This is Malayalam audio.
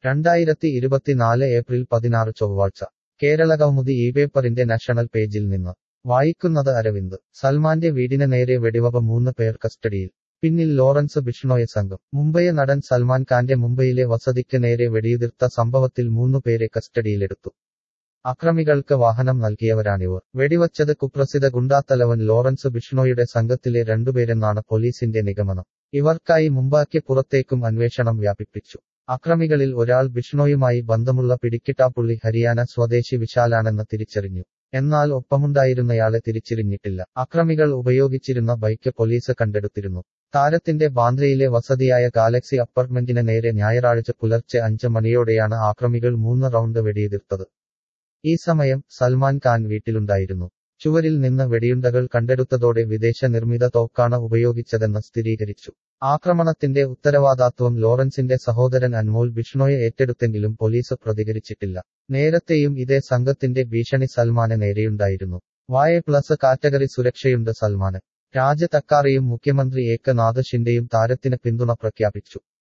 രണ്ടായിരത്തി ഇരുപത്തിനാല് ഏപ്രിൽ പതിനാറ് ചൊവ്വാഴ്ച കേരളകൗമുദി ഈ പേപ്പറിന്റെ നാഷണൽ പേജിൽ നിന്ന് വായിക്കുന്നത് അരവിന്ദ് സൽമാന്റെ വീടിന് നേരെ വെടിവെപ്പ് മൂന്ന് പേർ കസ്റ്റഡിയിൽ പിന്നിൽ ലോറൻസ് ബിഷ്ണോയെ സംഘം മുംബൈ നടൻ സൽമാൻ ഖാന്റെ മുംബൈയിലെ വസതിക്ക് നേരെ വെടിയുതിർത്ത സംഭവത്തിൽ മൂന്നു പേരെ കസ്റ്റഡിയിലെടുത്തു അക്രമികൾക്ക് വാഹനം നൽകിയവരാണിവർ വെടിവച്ചത് കുപ്രസിദ്ധ ഗുണ്ടാത്തലവൻ ലോറൻസ് ബിഷ്ണോയുടെ സംഘത്തിലെ രണ്ടുപേരെന്നാണ് പോലീസിന്റെ നിഗമനം ഇവർക്കായി മുമ്പാക്കി പുറത്തേക്കും അന്വേഷണം വ്യാപിപ്പിച്ചു അക്രമികളിൽ ഒരാൾ ബിഷ്ണോയുമായി ബന്ധമുള്ള പിടിക്കിട്ടാപ്പുള്ളി ഹരിയാന സ്വദേശി വിശാലാണെന്ന് തിരിച്ചറിഞ്ഞു എന്നാൽ ഒപ്പമുണ്ടായിരുന്നയാളെ തിരിച്ചറിഞ്ഞിട്ടില്ല അക്രമികൾ ഉപയോഗിച്ചിരുന്ന ബൈക്ക് പോലീസ് കണ്ടെടുത്തിരുന്നു താരത്തിന്റെ ബാന്ദ്രയിലെ വസതിയായ ഗാലക്സി അപ്പാർട്ട്മെന്റിന് നേരെ ഞായറാഴ്ച പുലർച്ചെ അഞ്ച് മണിയോടെയാണ് ആക്രമികൾ മൂന്ന് റൗണ്ട് വെടിയുതിർത്തത് ഈ സമയം സൽമാൻ ഖാൻ വീട്ടിലുണ്ടായിരുന്നു ചുവരിൽ നിന്ന് വെടിയുണ്ടകൾ കണ്ടെടുത്തതോടെ വിദേശ നിർമ്മിത തോക്കാണ് ഉപയോഗിച്ചതെന്ന് സ്ഥിരീകരിച്ചു ആക്രമണത്തിന്റെ ഉത്തരവാദിത്വം ലോറൻസിന്റെ സഹോദരൻ അൻമോൽ ബിഷ്ണോയെ ഏറ്റെടുത്തെങ്കിലും പോലീസ് പ്രതികരിച്ചിട്ടില്ല നേരത്തെയും ഇതേ സംഘത്തിന്റെ ഭീഷണി സൽമാന് നേരെയുണ്ടായിരുന്നു വായ പ്ലസ് കാറ്റഗറി സുരക്ഷയുണ്ട് സൽമാന് രാജ തക്കാറിയും മുഖ്യമന്ത്രി ഏകനാഥ് ഷിൻഡെയും താരത്തിന് പിന്തുണ പ്രഖ്യാപിച്ചു